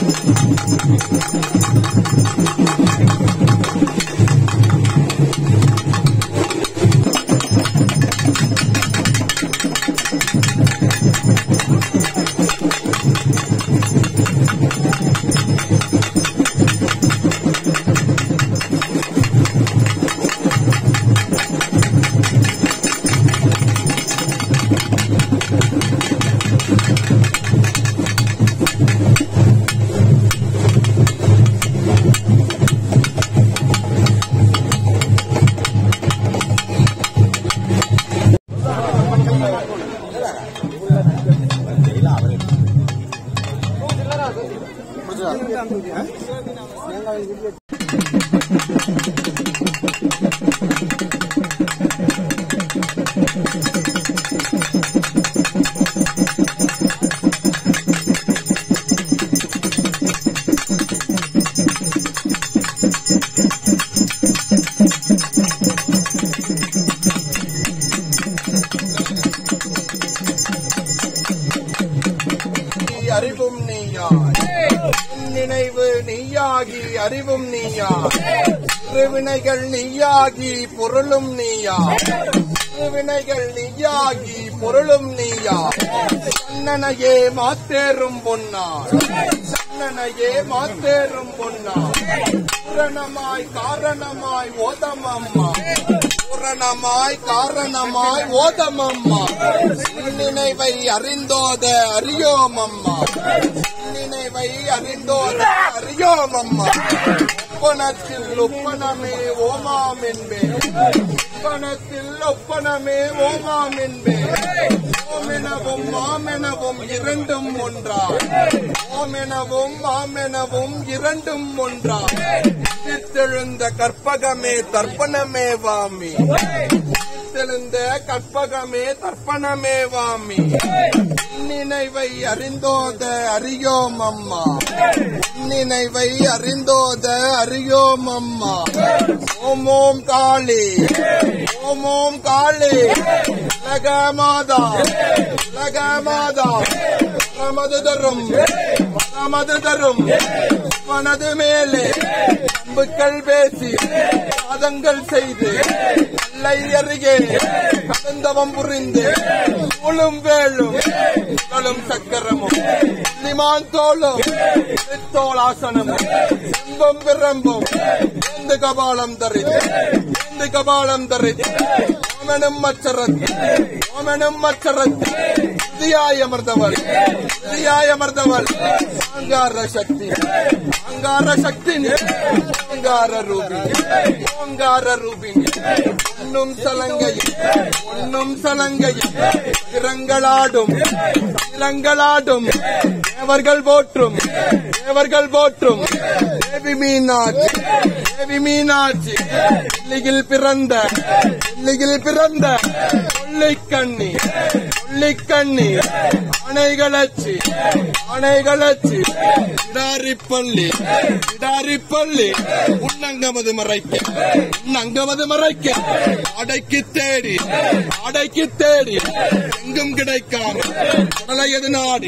அறிவும் நீயாய் உன் நினைவு நீயாகி அறிவும் நீயாய் திருவினைகள் நீயாகி பொருளும் நீயாய் திருவினைகள் நீயாகி பொருளும் நீயாய் சன்னனையே மாத்தேறும் பொன்னாய் சன்னனையே மாத்தேறும் பொன்னாய் பூரணமாய் காரணமாய் ஓதமம்மா பூரணமாய் காரணமாய் ஓதமம்மா நினைவை அறிந்தோத அறியோம் அம்மா நினைவை அறிந்தோத அறியோம் அம்மா ஒப்பனத்தில் ஒப்பனமே ஓமாம் என்பே ஒப்பனத்தில் ஒப்பனமே ஓமாம் என்பே ஓமெனவும் மாமெனவும் இரண்டும் ஒன்றா ஓமெனவும் மாமெனவும் இரண்டும் ஒன்றா உதித்தெழுந்த கற்பகமே தர்ப்பணமே வாமி உதித்தெழுந்த கற்பகமே தர்ப்பணமே வாமி நினைவை அறிந்தோத அறியோம் அம்மா நினைவை அறிந்தோத அறியோம் அம்மா ஓம் ஓம் காளி ஓம் ஓம் காளி உலக மாதா உலக மாதா நமது தரும் நமது தரும் மனது மேலே அம்புக்கள் பேசி பாதங்கள் செய்து அல்லை அருகே கலந்தவம் புரிந்து உளும் வேளும் உடலும் சக்கரமும் நிமான் தோளும் தோளாசனமும் செம்பும் பிரம்பும் ஏந்து கபாலம் தரிது ஏந்து கபாலம் தரிது ஓமனும் மச்சரத்து ஓமனும் மச்சரத்து தியாய் அமர்ந்தவள் தியாய் அமர்ந்தவள் அங்கார சக்தி அங்கார சக்தி ஓங்கார ரூபிணி ஓங்கார ரூபிணி ஒன்னும் சலங்கையில் ஒன்னும் சலங்கையில் திறங்களாடும் திறங்களாடும் தேவர்கள் போற்றும் தேவர்கள் போற்றும் தேவி மீனாட்சி தேவி மீனாட்சி இல்லியில் பிறந்த இல்லியில் பிறந்த கொள்ளைக்கண்ணி கொள்ளைக்கண்ணி ஆணைகளச்சி ஆணைகளச்சி இடாரிப்பள்ளி இடாரிப்பள்ளி உன்னங்கமது மறைக்க உன்னங்கமது மறைக்க ஆடைக்கு தேடி ஆடைக்கு தேடி எங்கும் கிடைக்காம உடலையது நாடி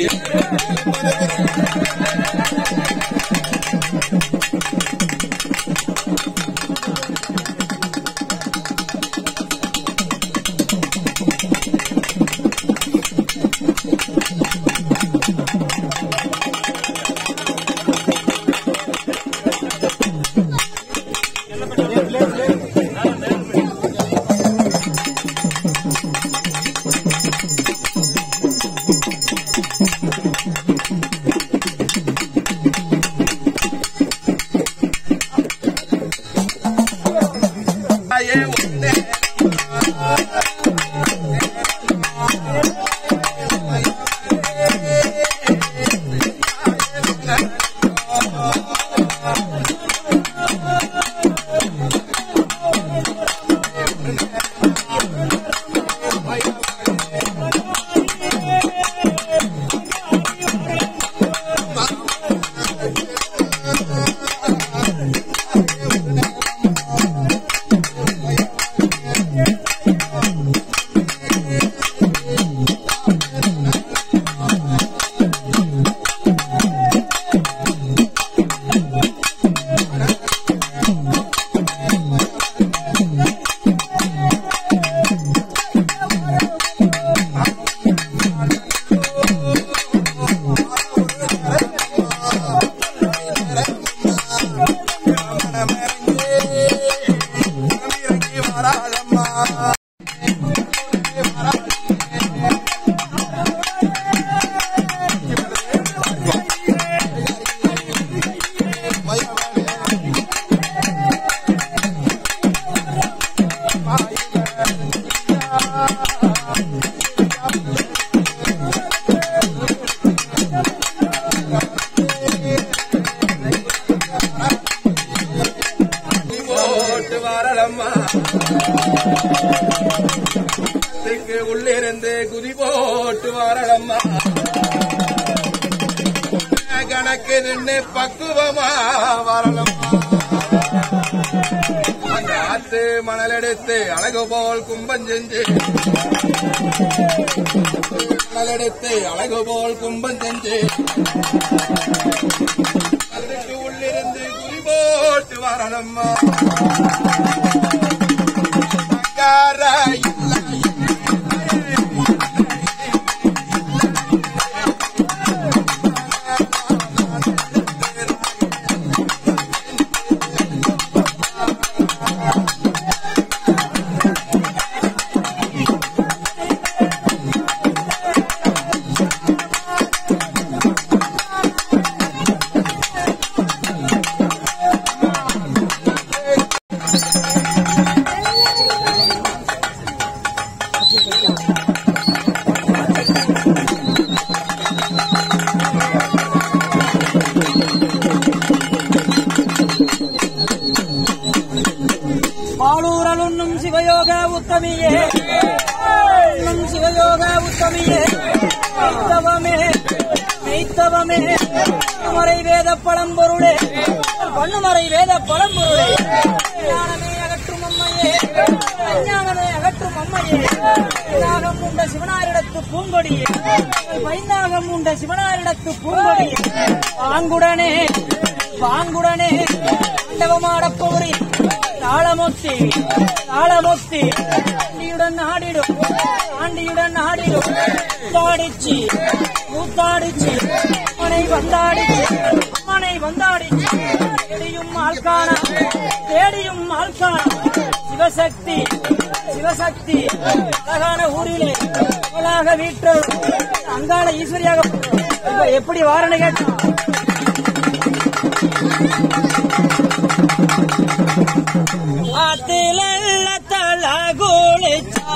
இதுக்கு உள்ளிருந்து குதி போட்டு வரலம்மா கணக்கு நின்று பக்குவமா வரலம்மா அந்த ஆத்து மணல் எடுத்து அழகு போல் கும்பம் செஞ்சு மணல் எடுத்து அழகு போல் கும்பம் செஞ்சு அதுக்கு உள்ளிருந்து குதி போட்டு வரலம்மா அங்கார இல்லை மாளூரல் உண்ணும் சிவயோக உத்தமியே உண்ணும் சிவயோக உத்தமியே மெய்த்தவமே மெய்த்தவமே பண்ணுமறை வேத பழம்பொருளே பண்ணுமறை வேத பழம்பொருளே ஞானமே அகற்றும் அம்மையே அஞ்ஞானமே அகற்றும் அம்மையே நாகம் உண்ட சிவனாரிடத்து பூங்கொடியே வைநாகம் உண்ட சிவனாரிடத்து பூங்கொடியே வாங்குடனே வாங்குடனே ஆண்டவமாடப்போரி தாளமொத்தி தாளமொத்தி ஆண்டியுடன் ஆடிடும் ஆண்டியுடன் ஆடிடும் தாடிச்சு கூத்தாடிச்சு அம்மனை வந்தாடிச்சு அம்மனை வந்தாடிச்சு தேடியும் ஆள்காண தேடியும் ஆள்காண சிவசக்தி சிவசக்தி அழகான ஊரிலே அவளாக வீட்டோர் அங்காள ஈஸ்வரியாக இப்ப எப்படி வாரன்னு கேட்டோம் ஆத்தில தல குளிச்சா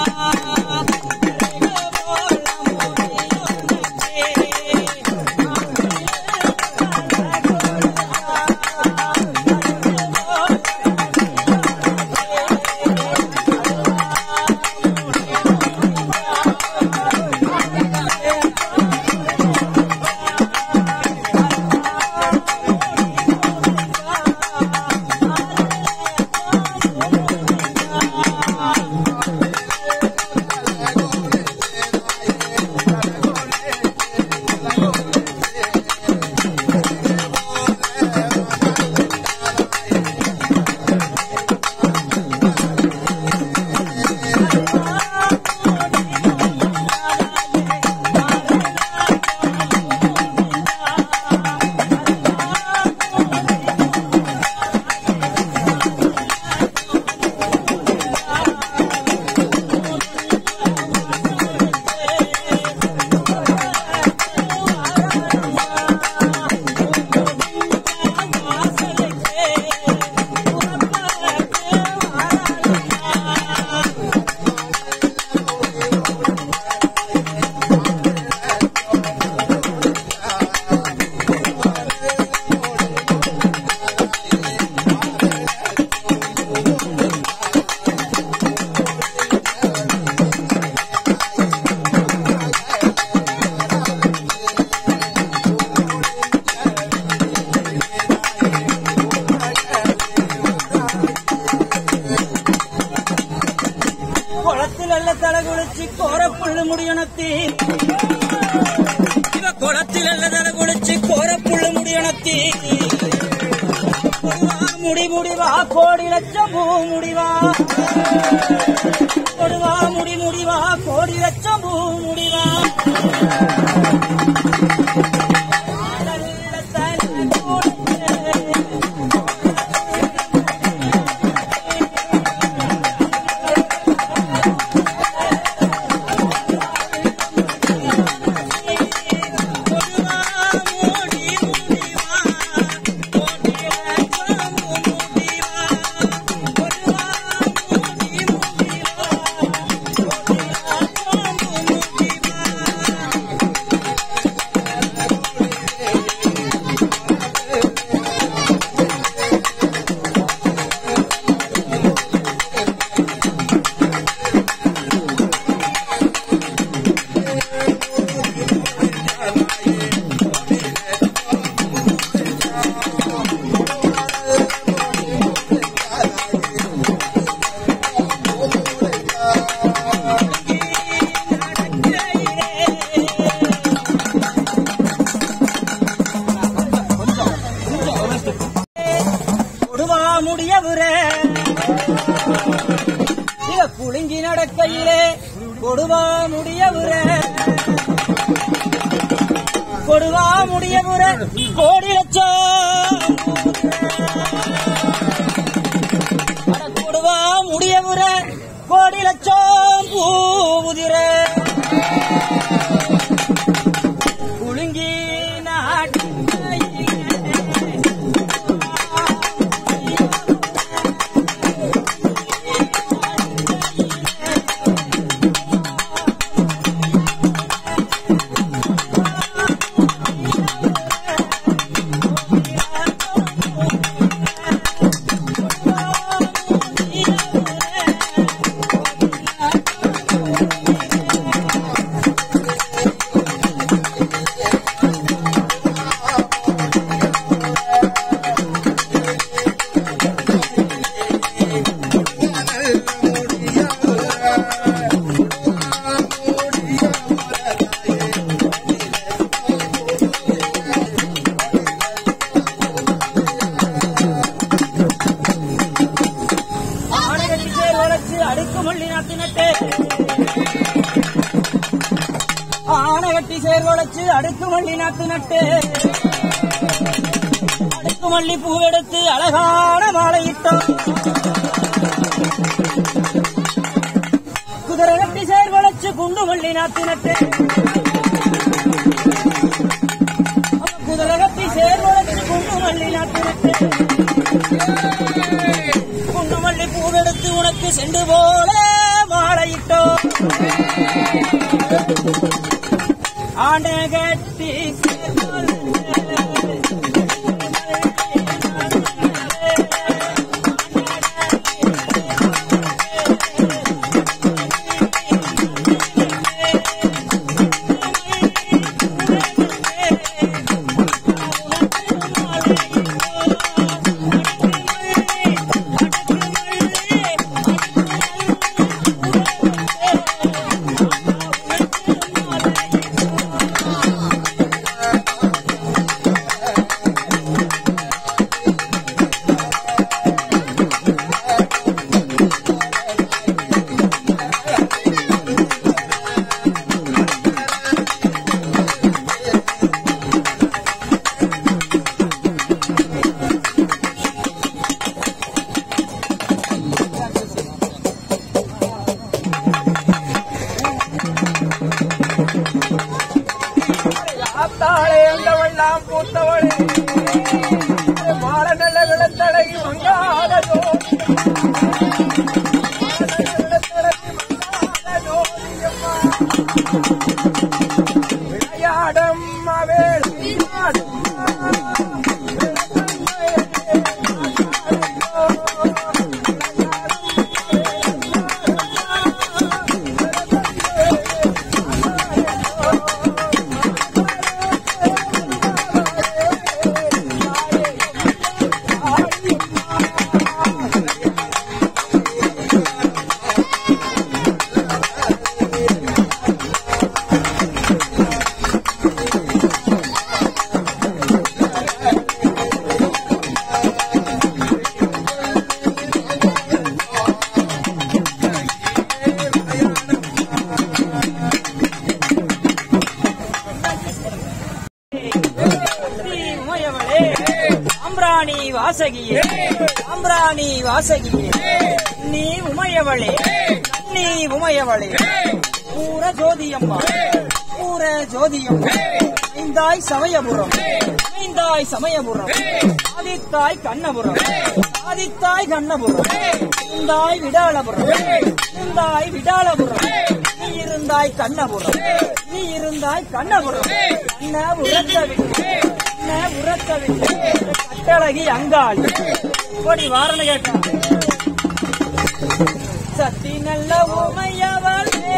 குளத்தில் அல்ல தலை குளிச்சு கோர புல்லு முடியணத்தி இவ குளத்தில் அல்ல தலை குளிச்சு கோர புல்லு முடியணத்தி முடி முடிவா கோடி லட்சம் பூ முடிவா கொடுவா முடி முடிவா கோடி லட்சம் பூ முடிவா தலை குளிச்சு கொடுவா முடியவுரே இத குலுங்கி நடக்கையிலே கொடுவா முடியவுரே கொடுவா முடியவுரே கோடி லட்சம் அட கொடுவா முடியவுரே கோடி லட்சம் பூவுதிரே குலுங்கி நாட்டிலே ஆணைகட்டி சேர் வளர்ச்சி அடுக்கு மல்லி நாட்டு நட்டு ஆணைகட்டி சேர் வளர்ச்சி அடுக்கு மல்லி நாட்டு நட்டு அடுக்கு மல்லி பூவெடுத்து அழகான மாலையிட்டோம் குதிரை கட்டி சேர் வளர்ச்சி குண்டு மல்லி நாட்டு நட்டு குதிரை கட்டி சேர் வளர்ச்சி குண்டு மல்லி நாட்டு நட்டு குண்டுமல்லி பூவெடுத்து உனக்கு செண்டு போல மாலையிட்டோ ஆண்டை கட்டி ஆத்தாளே அந்தவெல்லாம் பூத்தவளே மாற நல்ல விளத்தடகி மங்காதோ விளையாடம் அவேல் நீ உமையவளே சாம்பிராணி வாசகியே சாம்பிராணி வாசகியே நீ உமையவளே நீ உமையவளே பூர ஜோதியம்மா பூர ஜோதியம்மா ஐந்தாய் சமயபுரம் ஐந்தாய் சமயபுரம் ஆதித்தாய் கண்ணபுரம் ஆதித்தாய் கண்ணபுரம் இருந்தாய் விடாளபுரம் இருந்தாய் விடாளபுரம் நீ இருந்தாய் கண்ணபுரம் நீ இருந்தாய் கண்ணபுரம் கண்ண உரத்த விட்டு கண்ண உரத்த விட்டு கட்டழகி அங்காள் கொடி வாரண கேட்டான் சத்தி நல்ல உமையவளே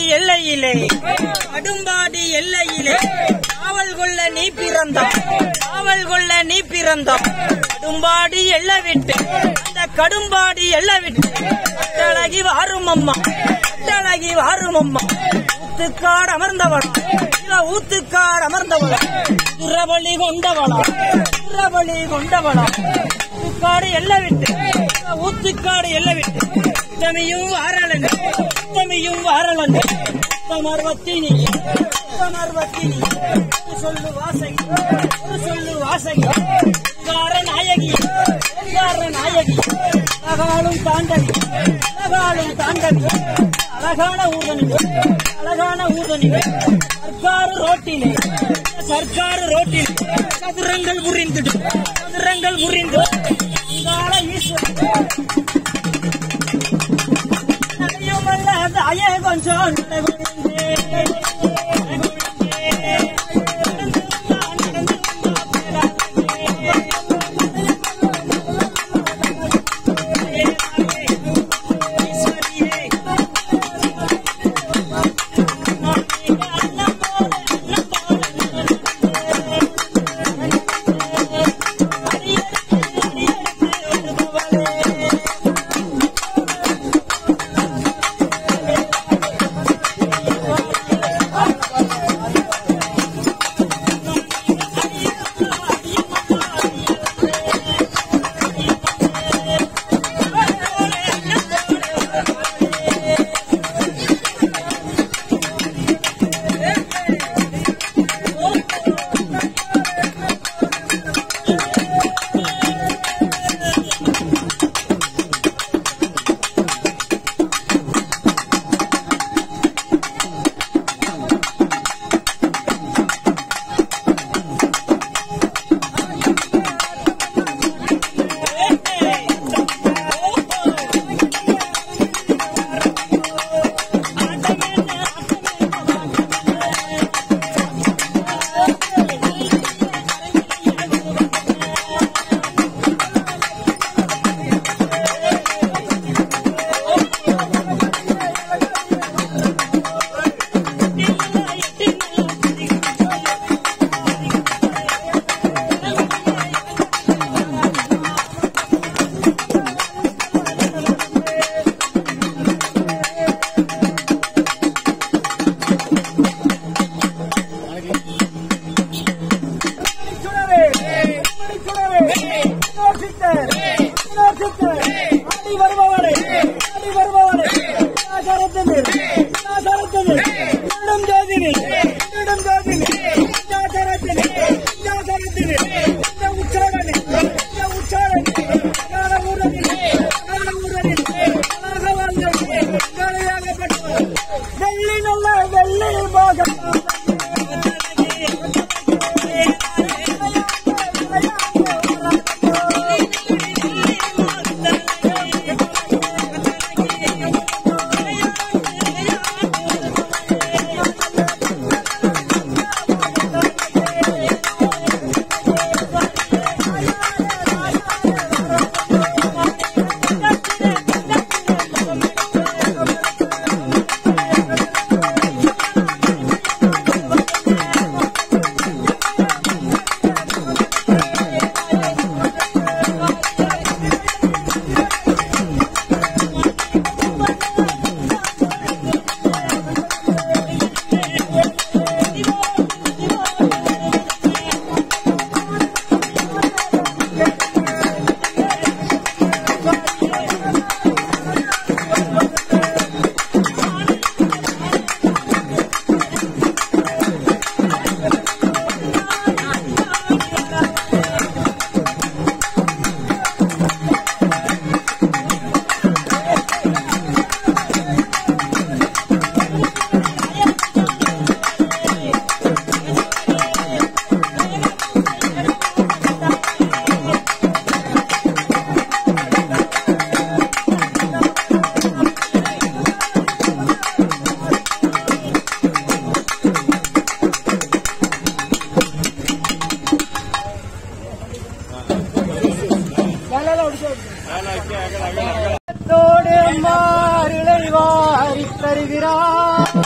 எல்லையிலே கடும்பாடி எல்லையிலே காவல் கொள்ள நீ பிறந்தாய் காவல் கொள்ள நீ பிறந்தாய் கடும்பாடி எல்லை விட்டு அந்த கடும்பாடி எல்லை விட்டு அட்டழகி வாரும் அம்மா அட்டழகி வாரும் அம்மா ஊத்துக்காடு அமர்ந்தவள் இவ ஊத்துக்காடு அமர்ந்தவள் துறவழி கொண்டவளா துறவழி கொண்டவளா ஊத்துக்காடு எல்லை விட்டு இவ ஊத்துக்காடு எல்லை விட்டு உத்தமியும் வாரலன் உத்தமியும் வாரலன் உத்தமர்வத்தினி உத்தமர்வத்தினி ஒரு சொல்லு வாசகி ஒரு சொல்லு வாசகி ஓங்கார நாயகி ஓங்கார நாயகி அழகாலும் தாண்டவி அழகாலும் தாண்டவி அழகான ஊர்தனி அழகான ஊர்தனி சர்க்காரு ரோட்டிலே சர்க்காரு ரோட்டில் சதுரங்கள் புரிந்துடும் சதுரங்கள் புரிந்து அங்காள ஈஸ்வரன் நடையுமல்ல தாயே கொஞ்சம் நடகுடிந்தே, நடகுடிந்தே. நடந்து வந்தா, நடந்து வந்தா பேராதே. ஈஸ்வரியே. அன்னம் போல, அன்னம் போல, அடியெடுத்து, அடியெடுத்து வருபவளே.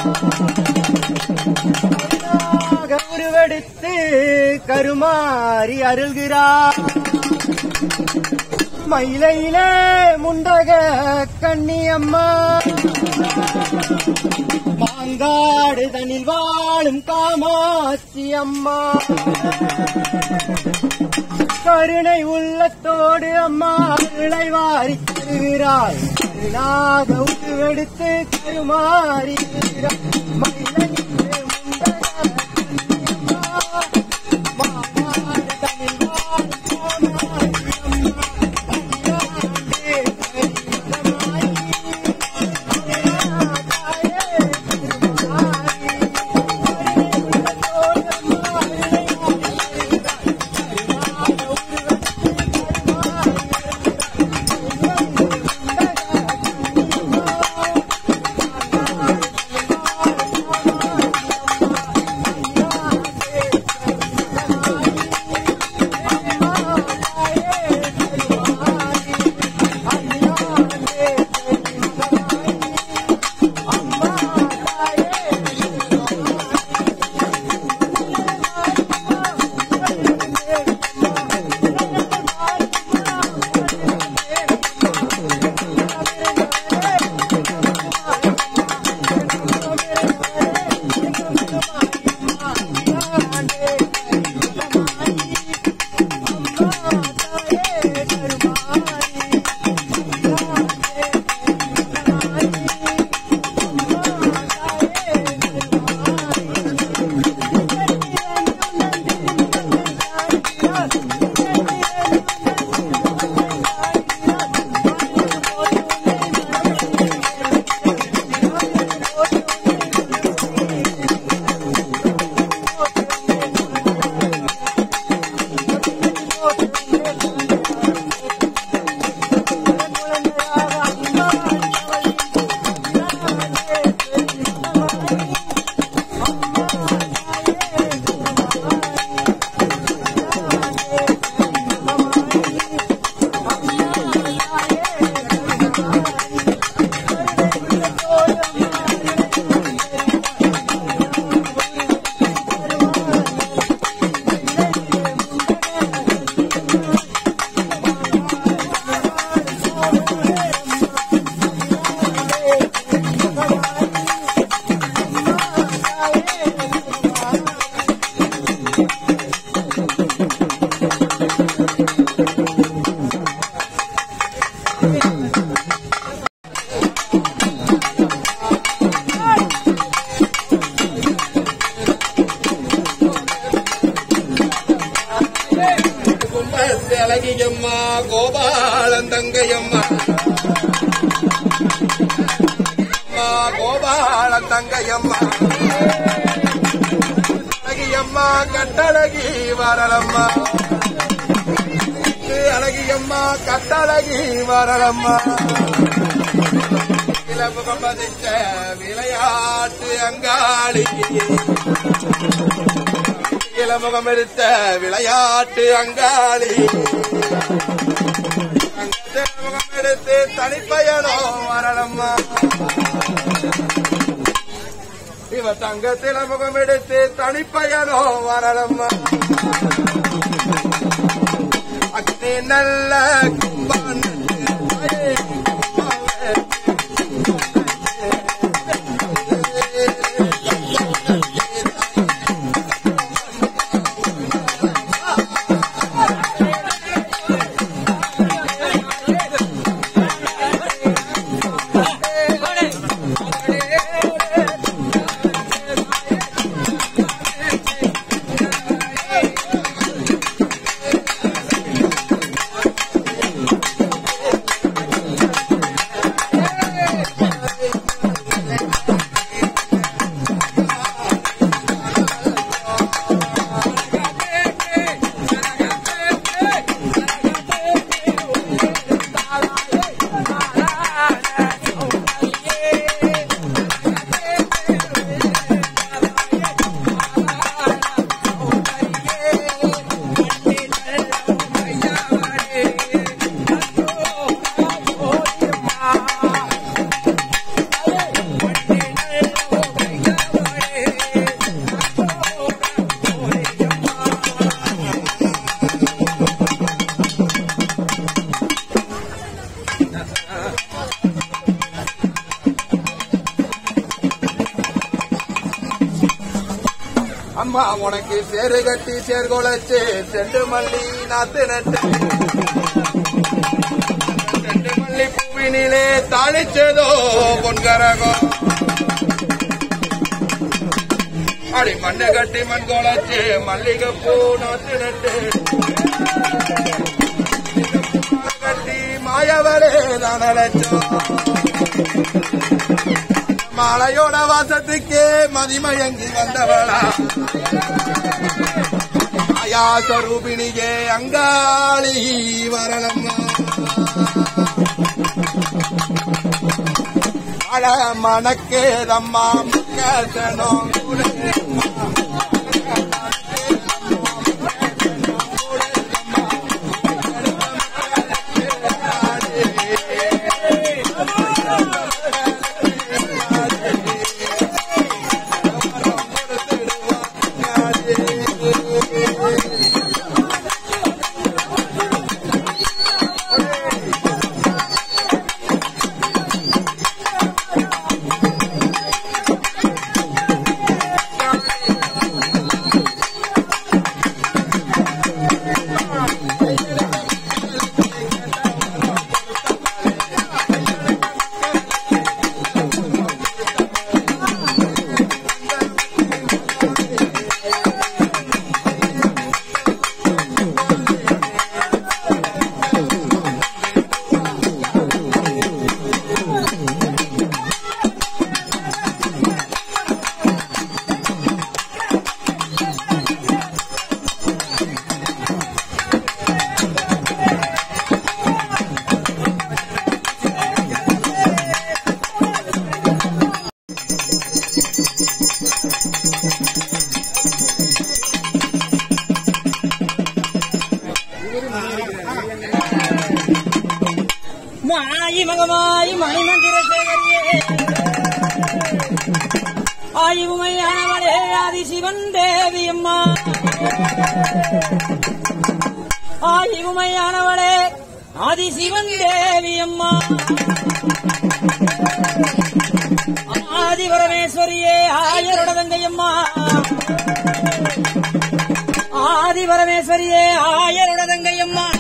உருவெடுத்து கருமாறி அருள்கிறார் மயிலையிலே முண்டக கண்ணியம்மா மாங்காடு தனில் வாழும் காமாட்சி அம்மா கருணை உள்ளத்தோடு அம்மா அருளை வாரி தருகிறாய் கருணாக உருவெடுத்து கருமாறி வருகிறாய். மயிலையிலே முண்டக கண்ணியம்மா, மாங்காடு தனில் வாழும் காமாட்சி அம்மா, அடியாண்டே கரிமகமாயி, கும்பத்து அழகியம்மா கோபாலன் தங்கையம்மா அம்மா கோபாலன் தங்கையம்மா அழகியம்மா கட்டழகி வரலம்மா அழகியம்மா கட்டழகி வரலம்மா இளமுகம் பதிச்ச விளையாட்டு அங்காளி இளமுகம் எடுத்த விளையாட்டு அங்காளி முகம் எடுத்து தனிப்பயனோ வரலம்மா இவ தங்கத்தில முகம் எடுத்து தனிப்பயனோ வரலம்மா அக்னி நல்ல கும்பான் அம்மா உனக்கு சேரு கட்டி சேர்கொலைச்சு செண்டு மல்லி நாத்து நட்டு செண்டு மல்லி பூவினிலே தாளிச்சதோ பொன்கரகம் அடி மண்ணை கட்டி மண் கொலைச்சு மல்லிகைப்பூ நாத்து நட்டு கட்டி மாயவரே நான் அழைச்சோம் மலையோட வாசத்துக்கே மதிமயங்கி வந்தவளா ஆயாசரூபிணியே அங்காளி வரலம்மா அழ மணக்கேதம்மா முக்கசனம் மாயி மகமாயி மணிமந்திர சேகரியே ஆயுமையானவளே ஆதிசிவன் தேவி அம்மா ஆயுமையானவளே ஆதிசிவன் தேவி அம்மா ஆதி பரமேஸ்வரியே ஆயரோட தங்கையம்மா ஆதி பரமேஸ்வரியே ஆயரோட தங்கையம்மா